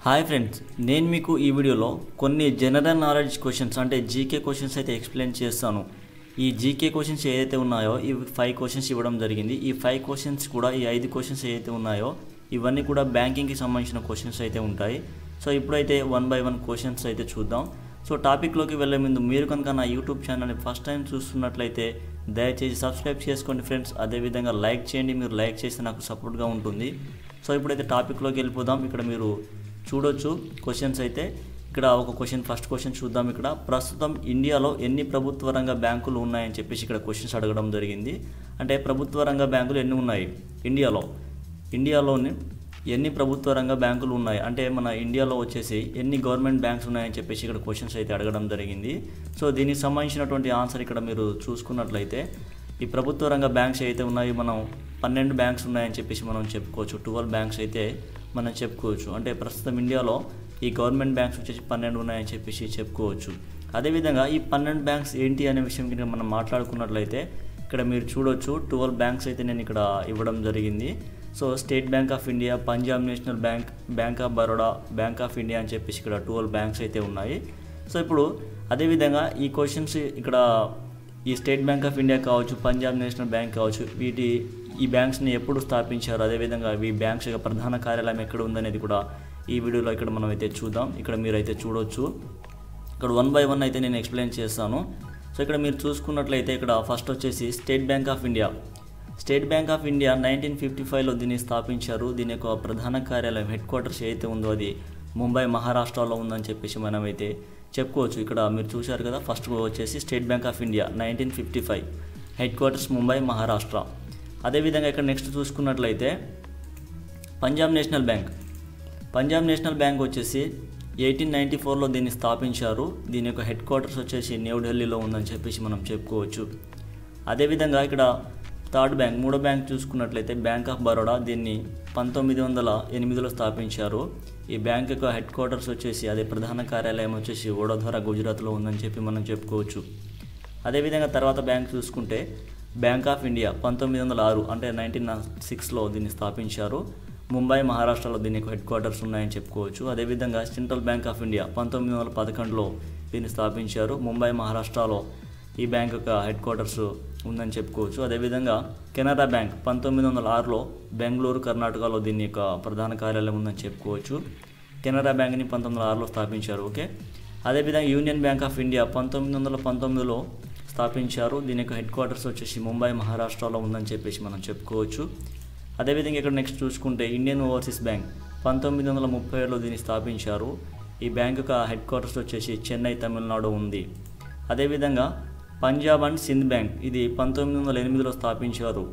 hi friends నేను మీకు ఈ వీడియోలో కొన్ని జనరల్ నాలెడ్జ్ క్వశ్చన్స్ అంటే జీకే క్వశ్చన్స్ అయితే ఎక్స్ప్లెయిన్ చేస్తాను ఈ జీకే క్వశ్చన్స్ ఏదైతే ఉన్నాయో ఈ ఫైవ్ క్వశ్చన్స్ ఇవ్వడం జరిగింది ఈ ఫైవ్ క్వశ్చన్స్ కూడా ఈ ఐదు క్వశ్చన్స్ ఏదైతే ఉన్నాయో ఇవన్నీ కూడా బ్యాంకింగ్కి సంబంధించిన క్వశ్చన్స్ అయితే ఉంటాయి సో ఇప్పుడైతే వన్ బై వన్ క్వశ్చన్స్ అయితే చూద్దాం సో టాపిక్లోకి వెళ్ళే ముందు మీరు కనుక నా యూట్యూబ్ ఛానల్ని ఫస్ట్ టైం చూస్తున్నట్లయితే దయచేసి సబ్స్క్రైబ్ చేసుకోండి ఫ్రెండ్స్ అదేవిధంగా లైక్ చేయండి మీరు లైక్ చేస్తే నాకు సపోర్ట్గా ఉంటుంది సో ఇప్పుడైతే టాపిక్లోకి వెళ్ళిపోదాం ఇక్కడ మీరు చూడొచ్చు క్వశ్చన్స్ అయితే ఇక్కడ ఒక క్వశ్చన్ ఫస్ట్ క్వశ్చన్ చూద్దాం ఇక్కడ ప్రస్తుతం ఇండియాలో ఎన్ని ప్రభుత్వ రంగ బ్యాంకులు ఉన్నాయని చెప్పేసి ఇక్కడ క్వశ్చన్స్ అడగడం జరిగింది అంటే ప్రభుత్వ రంగ బ్యాంకులు ఎన్ని ఉన్నాయి ఇండియాలో ఇండియాలోని ఎన్ని ప్రభుత్వ రంగ బ్యాంకులు ఉన్నాయి అంటే మన ఇండియాలో వచ్చేసి ఎన్ని గవర్నమెంట్ బ్యాంక్స్ ఉన్నాయని చెప్పేసి ఇక్కడ క్వశ్చన్స్ అయితే అడగడం జరిగింది సో దీనికి సంబంధించినటువంటి ఆన్సర్ ఇక్కడ మీరు చూసుకున్నట్లయితే ఈ ప్రభుత్వ రంగ బ్యాంక్స్ అయితే ఉన్నాయి మనం పన్నెండు బ్యాంక్స్ ఉన్నాయని చెప్పేసి మనం చెప్పుకోవచ్చు ట్వెల్వ్ బ్యాంక్స్ అయితే మనం చెప్పుకోవచ్చు అంటే ప్రస్తుతం ఇండియాలో ఈ గవర్నమెంట్ బ్యాంక్స్ వచ్చేసి పన్నెండు ఉన్నాయని చెప్పేసి చెప్పుకోవచ్చు అదేవిధంగా ఈ పన్నెండు బ్యాంక్స్ ఏంటి అనే విషయం కింద మనం మాట్లాడుకున్నట్లయితే ఇక్కడ మీరు చూడొచ్చు ట్వెల్వ్ బ్యాంక్స్ అయితే నేను ఇక్కడ ఇవ్వడం జరిగింది so State Bank of India Punjab National Bank Bank of Baroda Bank of India అని చెప్పేసి ఇక్కడ ట్వెల్వ్ బ్యాంక్స్ అయితే ఉన్నాయి సో ఇప్పుడు అదేవిధంగా ఈ క్వశ్చన్స్ ఇక్కడ ఈ స్టేట్ బ్యాంక్ ఆఫ్ ఇండియా కావచ్చు పంజాబ్ నేషనల్ బ్యాంక్ కావచ్చు వీటి ఈ బ్యాంక్స్ని ఎప్పుడు స్థాపించారు అదేవిధంగా ఈ బ్యాంక్స్ యొక్క ప్రధాన కార్యాలయం ఎక్కడ ఉందనేది కూడా ఈ వీడియోలో ఇక్కడ మనం అయితే చూద్దాం ఇక్కడ మీరు అయితే చూడొచ్చు ఇక్కడ వన్ బై వన్ అయితే నేను ఎక్స్ప్లెయిన్ చేస్తాను సో ఇక్కడ మీరు చూసుకున్నట్లయితే ఇక్కడ ఫస్ట్ వచ్చేసి State Bank of India State Bank of India nineteen fifty ఫైవ్లో దీన్ని స్థాపించారు దీని యొక్క ప్రధాన కార్యాలయం హెడ్ క్వార్టర్స్ ఏదైతే ఉందో అది ముంబై మహారాష్ట్రలో ఉందని చెప్పేసి మనమైతే చెప్పుకోవచ్చు ఇక్కడ మీరు చూశారు కదా ఫస్ట్ వచ్చేసి State Bank of India nineteen fifty five headquarters Mumbai Maharashtra అదేవిధంగా ఇక్కడ నెక్స్ట్ చూసుకున్నట్లయితే Punjab National Bank Punjab National Bank వచ్చేసి ఎయిటీన్ నైంటీ ఫోర్లో దీన్ని స్థాపించారు దీని యొక్క హెడ్ క్వార్టర్స్ వచ్చేసి న్యూఢిల్లీలో ఉందని చెప్పేసి మనం చెప్పుకోవచ్చు అదేవిధంగా ఇక్కడ థర్డ్ బ్యాంక్ మూడో బ్యాంక్ చూసుకున్నట్లయితే బ్యాంక్ ఆఫ్ బరోడా దీన్ని పంతొమ్మిది వందల ఎనిమిదిలో స్థాపించారు ఈ బ్యాంక్ యొక్క హెడ్ క్వార్టర్స్ వచ్చేసి అదే ప్రధాన కార్యాలయం వచ్చేసి వడోదర గుజరాత్లో ఉందని చెప్పి మనం చెప్పుకోవచ్చు అదేవిధంగా తర్వాత బ్యాంక్ చూసుకుంటే బ్యాంక్ ఆఫ్ ఇండియా పంతొమ్మిది వందల ఆరు అంటే నైన్టీన్ సిక్స్లో దీన్ని స్థాపించారు ముంబై మహారాష్ట్రలో దీనికి హెడ్ క్వార్టర్స్ ఉన్నాయని చెప్పుకోవచ్చు అదేవిధంగా సెంట్రల్ బ్యాంక్ ఆఫ్ ఇండియా పంతొమ్మిది వందల పదకొండులో దీన్ని స్థాపించారు ముంబై మహారాష్ట్రలో ఈ బ్యాంక్ యొక్క హెడ్ క్వార్టర్స్ ఉందని చెప్పుకోవచ్చు అదేవిధంగా కెనరా బ్యాంక్ పంతొమ్మిది వందల ఆరులో బెంగళూరు కర్ణాటకలో దీని యొక్క ప్రధాన కార్యాలయం ఉందని చెప్పుకోవచ్చు కెనరా బ్యాంక్ని పంతొమ్మిది వందల ఆరులో స్థాపించారు ఓకే అదేవిధంగా యూనియన్ బ్యాంక్ ఆఫ్ ఇండియా పంతొమ్మిది వందల పంతొమ్మిదిలో స్థాపించారు దీని యొక్క హెడ్ క్వార్టర్స్ వచ్చేసి ముంబై మహారాష్ట్రలో ఉందని చెప్పేసి మనం చెప్పుకోవచ్చు అదేవిధంగా ఇక్కడ నెక్స్ట్ చూసుకుంటే ఇండియన్ ఓవర్సీస్ బ్యాంక్ పంతొమ్మిది వందల ముప్పై ఏడులో దీన్ని స్థాపించారు ఈ బ్యాంక్ యొక్క హెడ్ క్వార్టర్స్ వచ్చేసి చెన్నై తమిళనాడు ఉంది అదేవిధంగా పంజాబ్ అండ్ సింధ్ బ్యాంక్ ఇది పంతొమ్మిది వందల ఎనిమిదిలో స్థాపించారు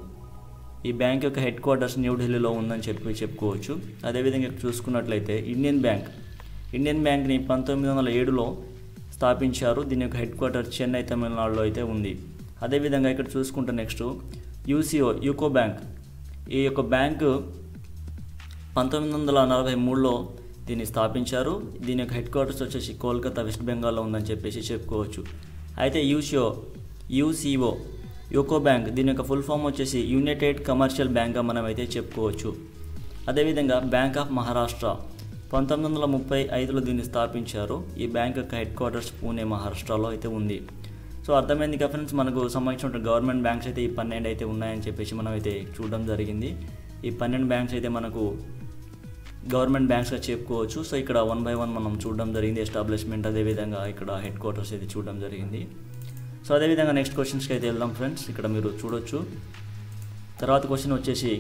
ఈ బ్యాంక్ యొక్క హెడ్ క్వార్టర్స్ న్యూఢిల్లీలో ఉందని చెప్పి చెప్పుకోవచ్చు అదేవిధంగా ఇక్కడ చూసుకున్నట్లయితే ఇండియన్ బ్యాంక్ ఇండియన్ బ్యాంక్ని పంతొమ్మిది వందల ఏడులో స్థాపించారు దీని యొక్క హెడ్ క్వార్టర్ చెన్నై తమిళనాడులో అయితే ఉంది అదేవిధంగా ఇక్కడ చూసుకుంటే నెక్స్ట్ యూసీఓ యూకో బ్యాంక్ ఈ యొక్క బ్యాంకు పంతొమ్మిది వందల నలభై మూడులో దీన్ని స్థాపించారు దీని యొక్క హెడ్ క్వార్టర్స్ వచ్చేసి కోల్కతా వెస్ట్ బెంగాల్లో ఉందని చెప్పేసి చెప్పుకోవచ్చు అయితే యూసిఓ యూసీఓ యూకో బ్యాంక్ దీని యొక్క ఫుల్ ఫామ్ వచ్చేసి యునైటెడ్ కమర్షియల్ బ్యాంక్గా మనం అయితే చెప్పుకోవచ్చు అదేవిధంగా బ్యాంక్ ఆఫ్ మహారాష్ట్ర పంతొమ్మిది వందల ముప్పై ఐదులో దీన్ని స్థాపించారు ఈ బ్యాంక్ యొక్క హెడ్ క్వార్టర్స్ పూణే మహారాష్ట్రలో అయితే ఉంది సో అర్థమైంది కదా ఫ్రెండ్స్ మనకు సంబంధించిన గవర్నమెంట్ బ్యాంక్స్ అయితే ఈ పన్నెండు అయితే ఉన్నాయని చెప్పేసి మనం అయితే చూడడం జరిగింది ఈ పన్నెండు బ్యాంక్స్ అయితే మనకు గవర్నమెంట్ బ్యాంక్స్గా చెప్పుకోవచ్చు సో ఇక్కడ వన్ బై వన్ మనం చూడడం జరిగింది ఎస్టాబ్లిష్మెంట్ అదేవిధంగా ఇక్కడ హెడ్ క్వార్టర్స్ అయితే చూడడం జరిగింది సో అదేవిధంగా నెక్స్ట్ క్వశ్చన్స్కి అయితే వెళ్దాం ఫ్రెండ్స్ ఇక్కడ మీరు చూడొచ్చు తర్వాత క్వశ్చన్ వచ్చేసి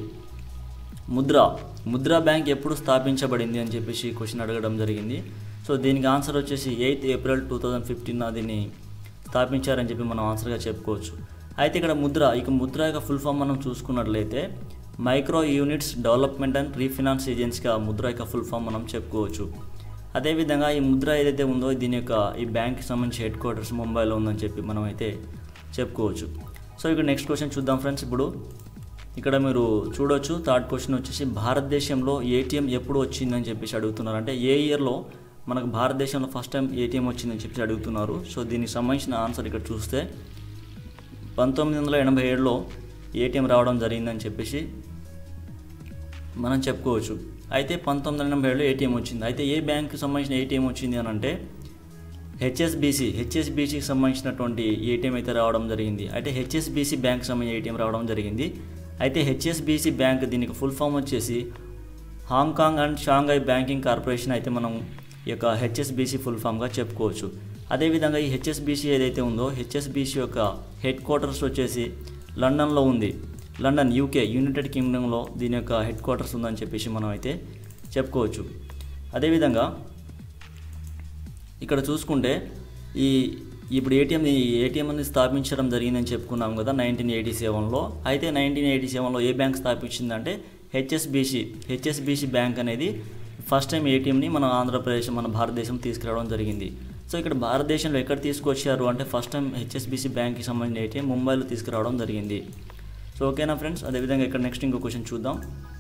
ముద్ర ముద్రా బ్యాంక్ ఎప్పుడు స్థాపించబడింది అని చెప్పేసి క్వశ్చన్ అడగడం జరిగింది సో దీనికి ఆన్సర్ వచ్చేసి eighth April two thousand fifteen దీన్ని స్థాపించారని చెప్పి మనం ఆన్సర్గా చెప్పుకోవచ్చు అయితే ఇక్కడ ముద్ర ఇక ముద్ర యొక్క ఫుల్ ఫామ్ మనం చూసుకున్నట్లయితే micro units development and refinance ఏజెన్సీగా ముద్ర యొక్క ఫుల్ ఫామ్ మనం చెప్పుకోవచ్చు అదేవిధంగా ఈ ముద్ర ఏదైతే ఉందో దీని యొక్క ఈ బ్యాంక్కి సంబంధించి హెడ్ క్వార్టర్స్ ముంబైలో ఉందని చెప్పి మనం అయితే చెప్పుకోవచ్చు సో ఇక్కడ నెక్స్ట్ క్వశ్చన్ చూద్దాం ఫ్రెండ్స్ ఇప్పుడు ఇక్కడ మీరు చూడొచ్చు థర్డ్ క్వశ్చన్ వచ్చేసి భారతదేశంలో ఏటీఎం ఎప్పుడు వచ్చిందని చెప్పేసి అడుగుతున్నారు అంటే ఏ ఇయర్లో మనకు భారతదేశంలో ఫస్ట్ టైం ఏటీఎం వచ్చిందని చెప్పేసి అడుగుతున్నారు సో దీనికి సంబంధించిన ఆన్సర్ ఇక్కడ చూస్తే పంతొమ్మిది వందల ఎనభై ఏడులో ఏటీఎం రావడం జరిగిందని చెప్పేసి మనం చెప్పుకోవచ్చు అయితే పంతొమ్మిది వందల ఎనభై ఏడులో ఏటీఎం వచ్చింది అయితే ఏ బ్యాంక్కి సంబంధించిన ఏటీఎం వచ్చింది అని అంటే హెచ్ఎస్బిసి హెచ్ఎస్బిసికి సంబంధించినటువంటి ఏటీఎం అయితే రావడం జరిగింది అయితే హెచ్ఎస్బిసి బ్యాంక్ సంబంధించిన ఏటీఎం రావడం జరిగింది అయితే హెచ్ఎస్బిసి బ్యాంక్ దీనికి ఫుల్ ఫామ్ వచ్చేసి Hong Kong and Shanghai banking corporation అయితే మనం ఈ యొక్క హెచ్ఎస్బిసి ఫుల్ ఫామ్గా చెప్పుకోవచ్చు అదేవిధంగా ఈ హెచ్ఎస్బిసి ఏదైతే ఉందో హెచ్ఎస్బిసి యొక్క హెడ్ క్వార్టర్స్ వచ్చేసి లండన్లో ఉంది లండన్ యూకే యునైటెడ్ కింగ్డమ్లో దీని యొక్క హెడ్ క్వార్టర్స్ ఉందని చెప్పేసి మనం అయితే చెప్పుకోవచ్చు అదేవిధంగా ఇక్కడ చూసుకుంటే ఈ ఇప్పుడు ఏటీఎం ఏటీఎంని స్థాపించడం జరిగిందని చెప్పుకున్నాం కదా నైన్టీన్ ఎయిటీ సెవెన్లో అయితే నైన్టీన్ ఎయిటీ సెవెన్లో ఏ బ్యాంక్ స్థాపించిందంటే హెచ్ఎస్బిసి హెచ్ఎస్బిసి బ్యాంక్ అనేది ఫస్ట్ టైం ఏటీఎంని మన ఆంధ్రప్రదేశ్ మన భారతదేశం తీసుకురావడం జరిగింది సో ఇక్కడ భారతదేశంలో ఎక్కడ తీసుకొచ్చారు అంటే ఫస్ట్ టైం హెచ్ఎస్బిసి బ్యాంక్కి సంబంధించిన ఏటీఎం ముంబైలో తీసుకురావడం జరిగింది సో ఓకేనా ఫ్రెండ్స్ అదేవిధంగా ఇక్కడ నెక్స్ట్ ఇంకో క్వశ్చన్ చూద్దాం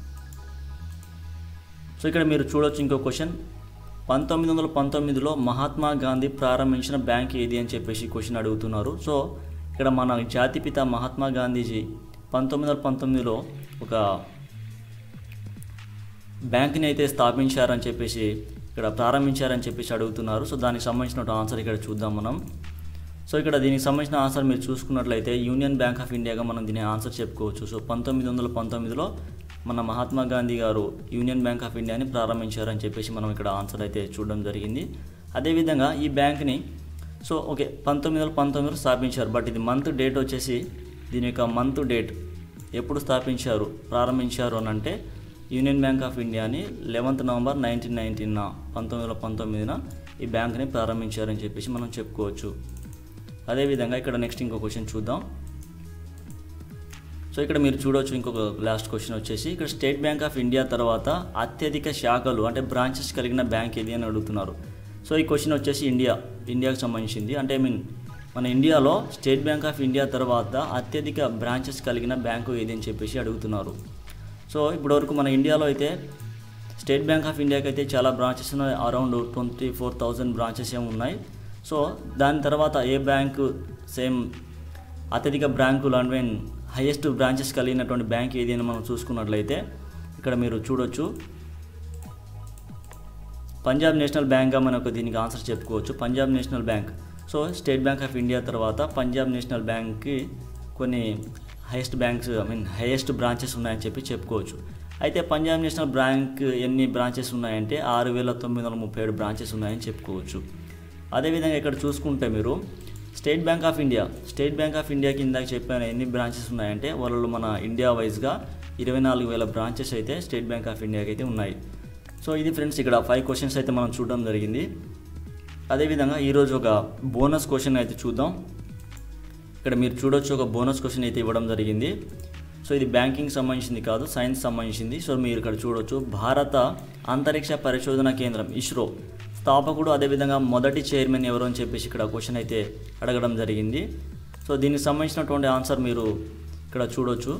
సో ఇక్కడ మీరు చూడొచ్చు ఇంకో క్వశ్చన్ పంతొమ్మిది వందల పంతొమ్మిదిలో మహాత్మా గాంధీ ప్రారంభించిన బ్యాంక్ ఏది అని చెప్పేసి క్వశ్చన్ అడుగుతున్నారు సో ఇక్కడ మన జాతిపిత మహాత్మా గాంధీజీ పంతొమ్మిది వందల పంతొమ్మిదిలో ఒక బ్యాంక్ని అయితే స్థాపించారని చెప్పేసి ఇక్కడ ప్రారంభించారని చెప్పేసి అడుగుతున్నారు సో దానికి సంబంధించిన ఆన్సర్ ఇక్కడ చూద్దాం మనం సో ఇక్కడ దీనికి సంబంధించిన ఆన్సర్ మీరు చూసుకున్నట్లయితే యూనియన్ బ్యాంక్ ఆఫ్ ఇండియాగా మనం దీని ఆన్సర్ చెప్పుకోవచ్చు సో పంతొమ్మిది వందల పంతొమ్మిదిలో మన మహాత్మా గాంధీ గారు యూనియన్ బ్యాంక్ ఆఫ్ ఇండియాని ప్రారంభించారని చెప్పేసి మనం ఇక్కడ ఆన్సర్ అయితే చూడడం జరిగింది అదేవిధంగా ఈ బ్యాంక్ని సో ఓకే పంతొమ్మిది వందల పంతొమ్మిదిలో స్థాపించారు బట్ ఇది మంత్ డేట్ వచ్చేసి దీని యొక్క మంత్ డేట్ ఎప్పుడు స్థాపించారు ప్రారంభించారు అని అంటే యూనియన్ బ్యాంక్ ఆఫ్ ఇండియాని లెవెంత్ నవంబర్ నైన్టీన్ నైన్టీన్న పంతొమ్మిది వందల పంతొమ్మిదిన ఈ బ్యాంక్ని ప్రారంభించారని చెప్పేసి మనం చెప్పుకోవచ్చు అదేవిధంగా ఇక్కడ నెక్స్ట్ ఇంకో క్వశ్చన్ చూద్దాం సో ఇక్కడ మీరు చూడవచ్చు ఇంకొక లాస్ట్ క్వశ్చన్ వచ్చేసి ఇక్కడ స్టేట్ బ్యాంక్ ఆఫ్ ఇండియా తర్వాత అత్యధిక శాఖలు అంటే బ్రాంచెస్ కలిగిన బ్యాంక్ ఏది అని అడుగుతున్నారు సో ఈ క్వశ్చన్ వచ్చేసి ఇండియా ఇండియాకు సంబంధించింది అంటే ఐ మీన్ మన ఇండియాలో స్టేట్ బ్యాంక్ ఆఫ్ ఇండియా తర్వాత అత్యధిక బ్రాంచెస్ కలిగిన బ్యాంకు ఏది అని చెప్పేసి అడుగుతున్నారు సో ఇప్పటివరకు మన ఇండియాలో అయితే స్టేట్ బ్యాంక్ ఆఫ్ ఇండియాకి అయితే చాలా బ్రాంచెస్ ఉన్నాయి around twenty four thousand branches ఏమి ఉన్నాయి సో దాని తర్వాత ఏ బ్యాంకు సేమ్ అత్యధిక బ్యాంకులు అండ్ మీన్ హైయెస్ట్ బ్రాంచెస్ కలిగినటువంటి బ్యాంక్ ఏది అని మనం చూసుకున్నట్లయితే ఇక్కడ మీరు చూడొచ్చు పంజాబ్ నేషనల్ బ్యాంక్గా మనకు దీనికి ఆన్సర్ చెప్పుకోవచ్చు Punjab National Bank so State Bank of India తర్వాత పంజాబ్ నేషనల్ బ్యాంక్కి కొన్ని highest banks I mean highest branches ఉన్నాయని చెప్పి చెప్పుకోవచ్చు అయితే పంజాబ్ నేషనల్ బ్యాంక్ ఎన్ని బ్రాంచెస్ ఉన్నాయంటే ఆరు వేల తొమ్మిది వందల ముప్పై ఏడు బ్రాంచెస్ ఉన్నాయని చెప్పుకోవచ్చు అదేవిధంగా ఇక్కడ చూసుకుంటే మీరు State Bank of India State Bank of ఇండియాకి ఇందాక చెప్పాను ఎన్ని బ్రాంచెస్ ఉన్నాయంటే వాళ్ళు మన ఇండియా వైజ్గా ఇరవై నాలుగు వేల బ్రాంచెస్ అయితే స్టేట్ బ్యాంక్ ఆఫ్ ఇండియాకి అయితే ఉన్నాయి సో ఇది ఫ్రెండ్స్ ఇక్కడ ఫైవ్ క్వశ్చన్స్ అయితే మనం చూడడం జరిగింది అదేవిధంగా ఈరోజు ఒక బోనస్ క్వశ్చన్ అయితే చూద్దాం ఇక్కడ మీరు చూడొచ్చు ఒక బోనస్ క్వశ్చన్ అయితే ఇవ్వడం జరిగింది సో ఇది బ్యాంకింగ్ సంబంధించింది కాదు సైన్స్ సంబంధించింది సో మీరు ఇక్కడ చూడొచ్చు భారత అంతరిక్ష పరిశోధన కేంద్రం ఇస్రో స్థాపకుడు అదేవిధంగా మొదటి చైర్మన్ ఎవరు అని చెప్పేసి ఇక్కడ క్వశ్చన్ అయితే అడగడం జరిగింది సో దీనికి సంబంధించినటువంటి ఆన్సర్ మీరు ఇక్కడ చూడొచ్చు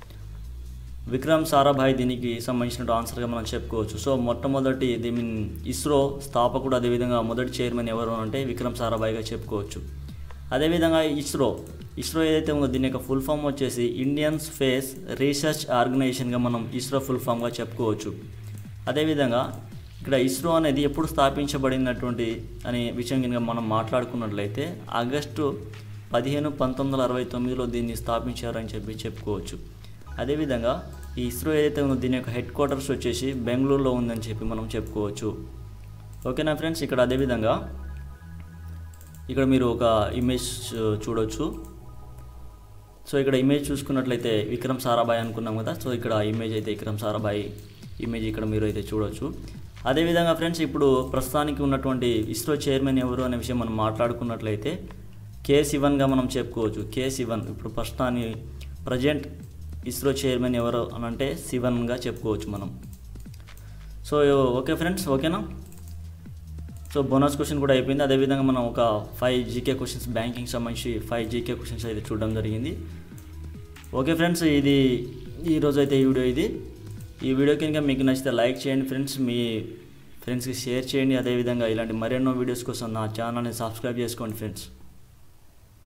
విక్రమ్ సారాభాయ్ దీనికి సంబంధించిన ఆన్సర్గా మనం చెప్పుకోవచ్చు సో మొట్టమొదటి ది మీన్ ఇస్రో స్థాపకుడు అదేవిధంగా మొదటి చైర్మన్ ఎవరు అంటే విక్రమ్ సారాభాయ్గా చెప్పుకోవచ్చు అదేవిధంగా ఇస్రో ఇస్రో ఏదైతే ఉందో దీని యొక్క ఫుల్ ఫామ్ వచ్చేసి ఇండియన్ స్పేస్ రీసెర్చ్ ఆర్గనైజేషన్గా మనం ఇస్రో ఫుల్ ఫామ్గా చెప్పుకోవచ్చు అదేవిధంగా ఇక్కడ ఇస్రో అనేది ఎప్పుడు స్థాపించబడినటువంటి అనే విషయం కనుక మనం మాట్లాడుకున్నట్లయితే ఆగస్టు పదిహేను పంతొమ్మిది వందల అరవై తొమ్మిదిలో దీన్ని స్థాపించారని చెప్పి చెప్పుకోవచ్చు అదేవిధంగా ఈ ఇస్రో ఏదైతే ఉందో దీని యొక్క హెడ్ క్వార్టర్స్ వచ్చేసి బెంగళూరులో ఉందని చెప్పి మనం చెప్పుకోవచ్చు ఓకేనా ఫ్రెండ్స్ ఇక్కడ అదేవిధంగా ఇక్కడ మీరు ఒక ఇమేజ్ చూ- చూడొచ్చు సో ఇక్కడ ఇమేజ్ చూసుకున్నట్లయితే విక్రమ్ సారాభాయ్ అనుకున్నాం కదా సో ఇక్కడ ఇమేజ్ అయితే విక్రమ్ సారాభాయ్ ఇమేజ్ ఇక్కడ మీరు అయితే చూడొచ్చు అదేవిధంగా ఫ్రెండ్స్ ఇప్పుడు ప్రస్తుతానికి ఉన్నటువంటి ఇస్రో చైర్మన్ ఎవరు అనే విషయం మనం మాట్లాడుకున్నట్లయితే కే శివన్గా మనం చెప్పుకోవచ్చు కే శివన్ ఇప్పుడు ప్రస్తుతాన్ని ప్రజెంట్ ఇస్రో చైర్మన్ ఎవరు అని అంటే శివన్గా చెప్పుకోవచ్చు మనం సో ఓకే ఫ్రెండ్స్ ఓకేనా సో బోనస్ క్వశ్చన్ కూడా అయిపోయింది అదేవిధంగా మనం ఒక ఫైవ్ జీకే క్వశ్చన్స్ బ్యాంకింగ్ సంబంధించి ఫైవ్ జీకే క్వశ్చన్స్ అయితే చూడడం జరిగింది ఓకే ఫ్రెండ్స్ ఇది ఈరోజు అయితే ఈ వీడియో ఇది ఈ వీడియో కనుక మీకు నచ్చితే లైక్ చేయండి ఫ్రెండ్స్ మీ ఫ్రెండ్స్కి షేర్ చేయండి అదేవిధంగా ఇలాంటి మరెన్నో వీడియోస్ కోసం నా ఛానల్ని సబ్స్క్రైబ్ చేసుకోండి ఫ్రెండ్స్